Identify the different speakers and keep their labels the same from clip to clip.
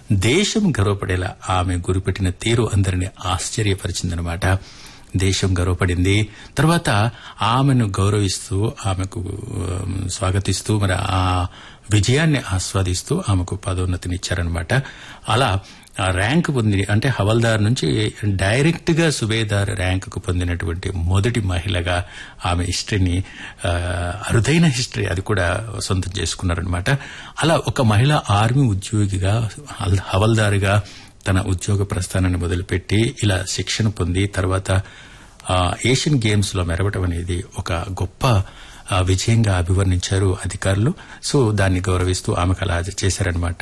Speaker 1: దేశం గర్వపడేలా ఆమె గురిపెట్టిన తీరు అందరిని ఆశ్చర్యపరిచిందనమాట దేశం గర్వపడింది తర్వాత ఆమెను గౌరవిస్తూ ఆమెకు ఉమ్, స్వాగతిస్తూ మరి ఆ విజయాన్ని ఆస్వాదిస్తూ ఆమెకు పదోన్నతినిచ్చారనమాట అలా ఆ ర్యాంక్ పొంది అంటే హవల్దార్ నుంచి డైరెక్ట్ గా సుబేదార్ ర్యాంకుకు పొందినటువంటి మొదటి మహిళగా ఆమె హిస్టరీని ఆ, అరుదైన హిస్టరీ అది కూడా సొంతం చేసుకున్నారనమాట అలా ఒక మహిళ ఆర్మీ ఉద్యోగిగా హల్- హవల్దారుగా తన ఉద్యోగ ప్రస్థానాన్ని మొదలుపెట్టి ఇలా శిక్షణ పొంది తర్వాత ఆ, ఏషియన్ గేమ్స్ లో మెరవటం అనేది ఒక గొప్ప ఆ, విజయంగా అభివర్ణించారు అధికారులు సో దాన్ని గౌరవిస్తూ ఆమెకు అలా చేశారనమాట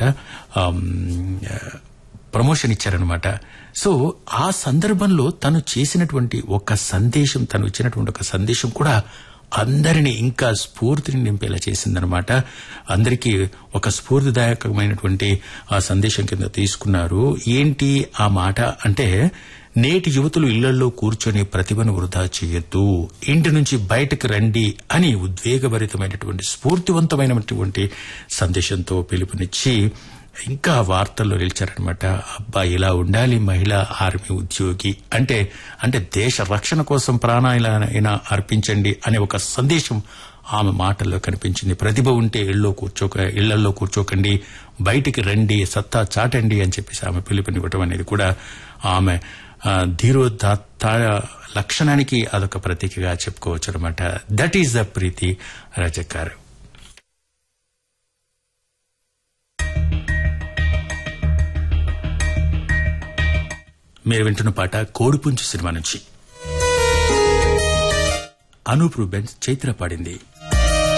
Speaker 1: ప్రమోషన్ ఇచ్చారనమాట సో ఆ సందర్భంలో తను చేసినటువంటి ఒక సందేశం తను ఇచ్చినటువంటి ఒక సందేశం కూడా అందరినీ ఇంకా స్ఫూర్తిని నింపేలా చేసిందనమాట అందరికీ ఒక స్ఫూర్తిదాయకమైనటువంటి ఆ సందేశం కింద తీసుకున్నారు ఏంటి ఆ మాట అంటే నేటి యువతులు ఇళ్లలో కూర్చొని ప్రతిభను వృధా చేయొద్దు ఇంటి నుంచి బయటకు రండి అని ఉద్వేగభరితమైనటువంటి స్ఫూర్తివంతమైనటువంటి సందేశంతో పిలుపునిచ్చి ఇంకా వార్తల్లో నిలిచారనమాట అబ్బా ఇలా ఉండాలి మహిళా ఆర్మీ ఉద్యోగి అంటే అంటే దేశ రక్షణ కోసం ప్రాణాలైనా అర్పించండి అనే ఒక సందేశం ఆమె మాటల్లో కనిపించింది ప్రతిభ ఉంటే ఇళ్ళలో కూర్చోక ఇళ్లలో కూర్చోకండి బయటికి రండి సత్తా చాటండి అని చెప్పేసి ఆమె పిలుపునివ్వటం అనేది కూడా ఆమె ఆ, ధీరోదాత్త లక్షణానికి అదొక ప్రతీకగా చెప్పుకోవచ్చు అనమాట దట్ ఈస్ ద ప్రీతి రజకారు మీరు వింటున్న పాట కోడిపుంచు సినిమా నుంచి అనూప్ రూబెన్స్ చైత్ర పాడింది